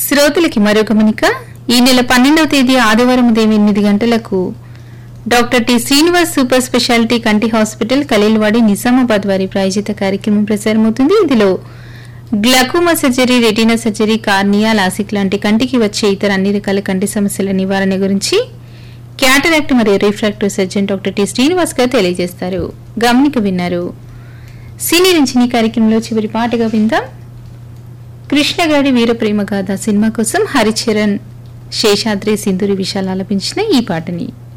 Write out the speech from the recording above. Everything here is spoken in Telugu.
శ్రోతలకి మరో గమనిక ఈ నెల పన్నెండవ తేదీ ఆదివారం ఉదయం ఎనిమిది గంటలకు doctor T Srinivas super speciality కంటి హాస్పిటల్ కలీల్వాడి నిజామాబాద్ వారి ప్రాయోజిత కార్యక్రమం ప్రసారమవుతుంది ఇందులో glaucoma surgery retina surgery cornea LASIK లాంటి కంటికి వచ్చే ఇతర అన్ని రకాల కంటి సమస్యల నివారణ గురించి క్యాటరాక్ట్ మరియు refractive surgeon doctor T Srinivas గారు తెలియజేస్తారు గమనిక విన్నారు సీనియర్ ఇంజినీ కార్యక్రమంలో చివరి పాటగా విందాం కృష్ణగాడి వీరప్రేమ గాథ సినిమా కోసం హరిచరణ్ శేషాద్రి సింధూరి విశాల్ ఆలపించిన ఈ పాటని